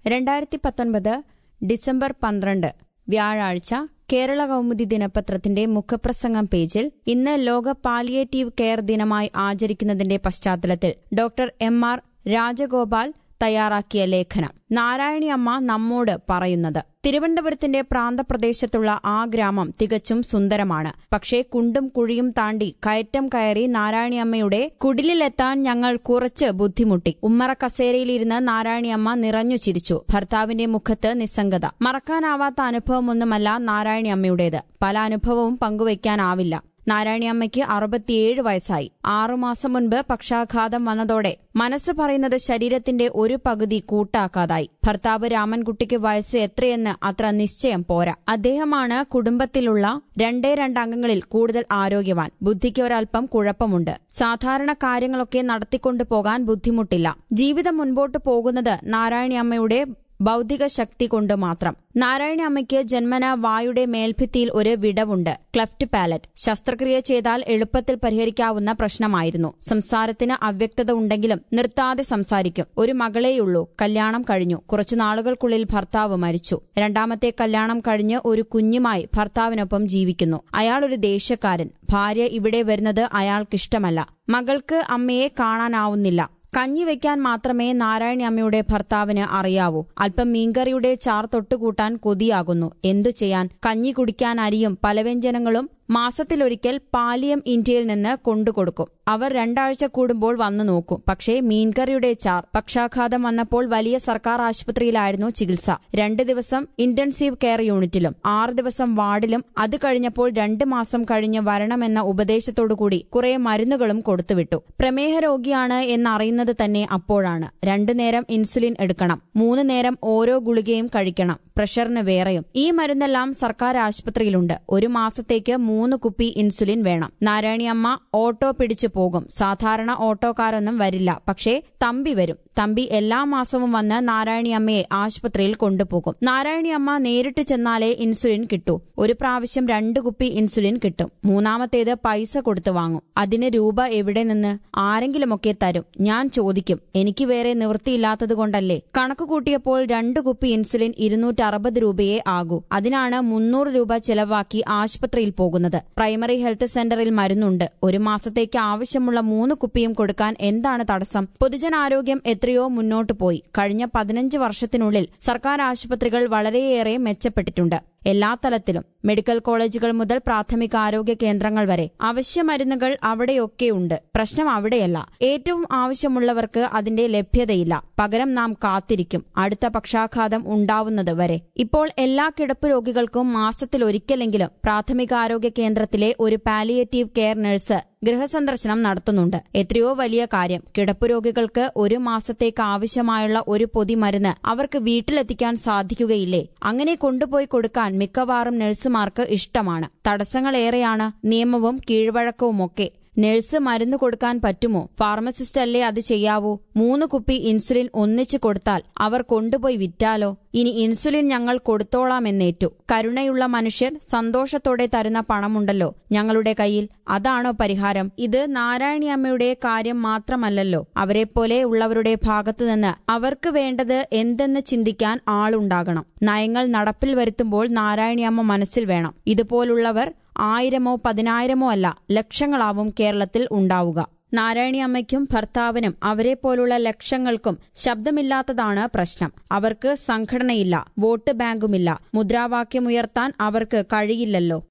രണ്ടായിരത്തി പത്തൊൻപത് ഡിസംബർ പന്ത്രണ്ട് വ്യാഴാഴ്ച കേരള കൗമുദി ദിനപത്രത്തിന്റെ മുഖപ്രസംഗം പേജിൽ ഇന്ന് ലോക പാലിയേറ്റീവ് കെയർ ദിനമായി ആചരിക്കുന്നതിന്റെ പശ്ചാത്തലത്തിൽ ഡോക്ടർ എം ആർ രാജഗോപാൽ തയ്യാറാക്കിയ ലേഖനം നാരായണി അമ്മ നമ്മോട് പറയുന്നത് തിരുവനന്തപുരത്തിന്റെ പ്രാന്തപ്രദേശത്തുള്ള ആ ഗ്രാമം തികച്ചും സുന്ദരമാണ് പക്ഷേ കുണ്ടും കുഴിയും താണ്ടി കയറ്റം കയറി നാരായണിയമ്മയുടെ കുടിലിലെത്താൻ ഞങ്ങൾ കുറച്ച് ബുദ്ധിമുട്ടി ഉമ്മറ കസേരയിലിരുന്ന് നാരായണിയമ്മ നിറഞ്ഞു ചിരിച്ചു ഭർത്താവിന്റെ മുഖത്ത് നിസ്സംഗത മറക്കാനാവാത്ത അനുഭവമൊന്നുമല്ല നാരായണിയമ്മയുടേത് പല അനുഭവവും പങ്കുവയ്ക്കാനാവില്ല നാരായണിയമ്മയ്ക്ക് അറുപത്തിയേഴ് വയസ്സായി ആറുമാസം മുൻപ് പക്ഷാഘാതം വന്നതോടെ മനസ്സ് പറയുന്നത് ശരീരത്തിന്റെ ഒരു പകുതി കൂട്ടാക്കാതായി ഭർത്താവ് രാമൻകുട്ടിക്ക് വയസ്സ് എത്രയെന്ന് അത്ര നിശ്ചയം പോരാ അദ്ദേഹമാണ് കുടുംബത്തിലുള്ള രണ്ടേ രണ്ടംഗങ്ങളിൽ കൂടുതൽ ആരോഗ്യവാൻ ബുദ്ധിക്ക് ഒരൽപ്പം കുഴപ്പമുണ്ട് സാധാരണ കാര്യങ്ങളൊക്കെ നടത്തിക്കൊണ്ടു പോകാൻ ബുദ്ധിമുട്ടില്ല ജീവിതം മുൻപോട്ട് പോകുന്നത് നാരായണിയമ്മയുടെ ഭൗതിക ശക്തി കൊണ്ട് മാത്രം നാരായണ അമ്മയ്ക്ക് ജന്മന വായുടെ മേൽഭിത്തിയിൽ ഒരു വിടവുണ്ട് ക്ലഫ്റ്റ് പാലറ്റ് ശസ്ത്രക്രിയ ചെയ്താൽ എളുപ്പത്തിൽ പരിഹരിക്കാവുന്ന പ്രശ്നമായിരുന്നു സംസാരത്തിന് അവ്യക്തത ഉണ്ടെങ്കിലും നിർത്താതെ സംസാരിക്കും ഒരു മകളേയുള്ളൂ കല്യാണം കഴിഞ്ഞു കുറച്ചു നാളുകൾക്കുള്ളിൽ ഭർത്താവ് മരിച്ചു രണ്ടാമത്തെ കല്യാണം കഴിഞ്ഞ് ഒരു കുഞ്ഞുമായി ഭർത്താവിനൊപ്പം ജീവിക്കുന്നു അയാൾ ഒരു ദേഷ്യക്കാരൻ ഭാര്യ ഇവിടെ വരുന്നത് അയാൾക്കിഷ്ടമല്ല മകൾക്ക് അമ്മയെ കാണാനാവുന്നില്ല കഞ്ഞി വെക്കാൻ മാത്രമേ നാരായണി അമ്മയുടെ ഭർത്താവിന് അറിയാവൂ അല്പം മീൻകറിയുടെ ചാർ തൊട്ടുകൂട്ടാൻ കൊതിയാകുന്നു എന്തു ചെയ്യാൻ കഞ്ഞി കുടിക്കാൻ അരിയും പലവ്യഞ്ജനങ്ങളും മാസത്തിലൊരിക്കൽ പാലിയം ഇന്ത്യയിൽ നിന്ന് കൊണ്ടുകൊടുക്കും അവർ രണ്ടാഴ്ച കൂടുമ്പോൾ വന്നു നോക്കും പക്ഷേ മീൻകറിയുടെ ചാർ പക്ഷാഘാതം വന്നപ്പോൾ വലിയ സർക്കാർ ആശുപത്രിയിലായിരുന്നു ചികിത്സ രണ്ട് ദിവസം ഇന്റൻസീവ് കെയർ യൂണിറ്റിലും ആറ് ദിവസം വാർഡിലും അത് കഴിഞ്ഞപ്പോൾ രണ്ട് മാസം കഴിഞ്ഞ് വരണമെന്ന ഉപദേശത്തോടുകൂടി കുറെ മരുന്നുകളും കൊടുത്തുവിട്ടു പ്രമേഹ രോഗിയാണ് എന്നറിയുന്നത് തന്നെ അപ്പോഴാണ് രണ്ടു നേരം ഇൻസുലിൻ എടുക്കണം മൂന്ന് നേരം ഓരോ ഗുളികയും കഴിക്കണം പ്രഷറിന് വേറെയും ഈ മരുന്നെല്ലാം സർക്കാർ ആശുപത്രിയിലുണ്ട് ഒരു മാസത്തേക്ക് മൂന്ന് കുപ്പി ഇൻസുലിൻ വേണം നാരായണിയമ്മ ഓട്ടോ പിടിച്ചു പോകും സാധാരണ ഓട്ടോക്കാരൊന്നും വരില്ല പക്ഷേ തമ്പി വരും തമ്പി എല്ലാ മാസവും വന്ന് നാരായണിയമ്മയെ ആശുപത്രിയിൽ കൊണ്ടുപോകും നാരായണിയമ്മ നേരിട്ട് ചെന്നാലേ ഇൻസുലിൻ കിട്ടൂ ഒരു പ്രാവശ്യം രണ്ട് കുപ്പി ഇൻസുലിൻ കിട്ടും മൂന്നാമത്തേത് പൈസ കൊടുത്തു വാങ്ങും അതിന് രൂപ എവിടെ നിന്ന് ആരെങ്കിലുമൊക്കെ തരും ഞാൻ ചോദിക്കും എനിക്ക് വേറെ നിവൃത്തിയില്ലാത്തതുകൊണ്ടല്ലേ കണക്ക് കൂട്ടിയപ്പോൾ രണ്ട് കുപ്പി ഇൻസുലിൻ ഇരുന്നൂറ്റി അറുപത് രൂപയേ ആകൂ അതിനാണ് മുന്നൂറ് രൂപ ചെലവാക്കി ആശുപത്രിയിൽ പോകുന്നത് പ്രൈമറി ഹെൽത്ത് സെന്ററിൽ മരുന്നുണ്ട് ഒരു മാസത്തേക്ക് ആവശ്യമുള്ള മൂന്ന് കുപ്പിയും കൊടുക്കാൻ എന്താണ് തടസ്സം പൊതുജനാരോഗ്യം എത്രയോ മുന്നോട്ടു പോയി കഴിഞ്ഞ പതിനഞ്ച് വർഷത്തിനുള്ളിൽ സർക്കാർ ആശുപത്രികൾ വളരെയേറെ മെച്ചപ്പെട്ടിട്ടുണ്ട് എല്ലാ തലത്തിലും മെഡിക്കൽ കോളേജുകൾ മുതൽ പ്രാഥമിക ആരോഗ്യ കേന്ദ്രങ്ങൾ വരെ അവശ്യ മരുന്നുകൾ അവിടെയൊക്കെയുണ്ട് പ്രശ്നം അവിടെയല്ല ഏറ്റവും ആവശ്യമുള്ളവർക്ക് അതിന്റെ ലഭ്യതയില്ല പകരം നാം കാത്തിരിക്കും അടുത്ത പക്ഷാഘാതം ഉണ്ടാവുന്നത് വരെ ഇപ്പോൾ എല്ലാ കിടപ്പ് രോഗികൾക്കും മാസത്തിലൊരിക്കലെങ്കിലും പ്രാഥമികാരോഗ്യ കേന്ദ്രത്തിലെ ഒരു പാലിയേറ്റീവ് കെയർ നഴ്സ് ഗൃഹസന്ദർശനം നടത്തുന്നുണ്ട് എത്രയോ വലിയ കാര്യം കിടപ്പ് രോഗികൾക്ക് ഒരു മാസത്തേക്ക് ആവശ്യമായുള്ള ഒരു പൊതി മരുന്ന് അവർക്ക് വീട്ടിലെത്തിക്കാൻ സാധിക്കുകയില്ലേ അങ്ങനെ കൊണ്ടുപോയി കൊടുക്കാൻ മിക്കവാറും നഴ്സുമാർക്ക് ഇഷ്ടമാണ് തടസ്സങ്ങളേറെയാണ് നിയമവും കീഴ്വഴക്കവുമൊക്കെ നഴ്സ് മരുന്ന് കൊടുക്കാൻ പറ്റുമോ ഫാർമസിസ്റ്റ് അല്ലേ അത് ചെയ്യാവൂ മൂന്ന് കുപ്പി ഇൻസുലിൻ ഒന്നിച്ചു കൊടുത്താൽ അവർ കൊണ്ടുപോയി വിറ്റാലോ ഇനി ഇൻസുലിൻ ഞങ്ങൾ കൊടുത്തോളാമെന്നേറ്റു കരുണയുള്ള മനുഷ്യർ സന്തോഷത്തോടെ തരുന്ന പണമുണ്ടല്ലോ ഞങ്ങളുടെ കയ്യിൽ അതാണോ പരിഹാരം ഇത് നാരായണിയമ്മയുടെ കാര്യം മാത്രമല്ലല്ലോ അവരെപ്പോലെ ഉള്ളവരുടെ ഭാഗത്തു നിന്ന് അവർക്ക് വേണ്ടത് എന്തെന്ന് ചിന്തിക്കാൻ ആളുണ്ടാകണം നയങ്ങൾ നടപ്പിൽ വരുത്തുമ്പോൾ നാരായണിയമ്മ മനസ്സിൽ വേണം ഇതുപോലുള്ളവർ ആയിരമോ പതിനായിരമോ അല്ല ലക്ഷങ്ങളാവും കേരളത്തിൽ ഉണ്ടാവുക നാരായണി അമ്മയ്ക്കും ഭർത്താവിനും അവരെ പോലുള്ള ലക്ഷങ്ങൾക്കും ശബ്ദമില്ലാത്തതാണ് പ്രശ്നം അവർക്ക് സംഘടനയില്ല വോട്ട് ബാങ്കുമില്ല മുദ്രാവാക്യമുയർത്താൻ അവർക്ക് കഴിയില്ലല്ലോ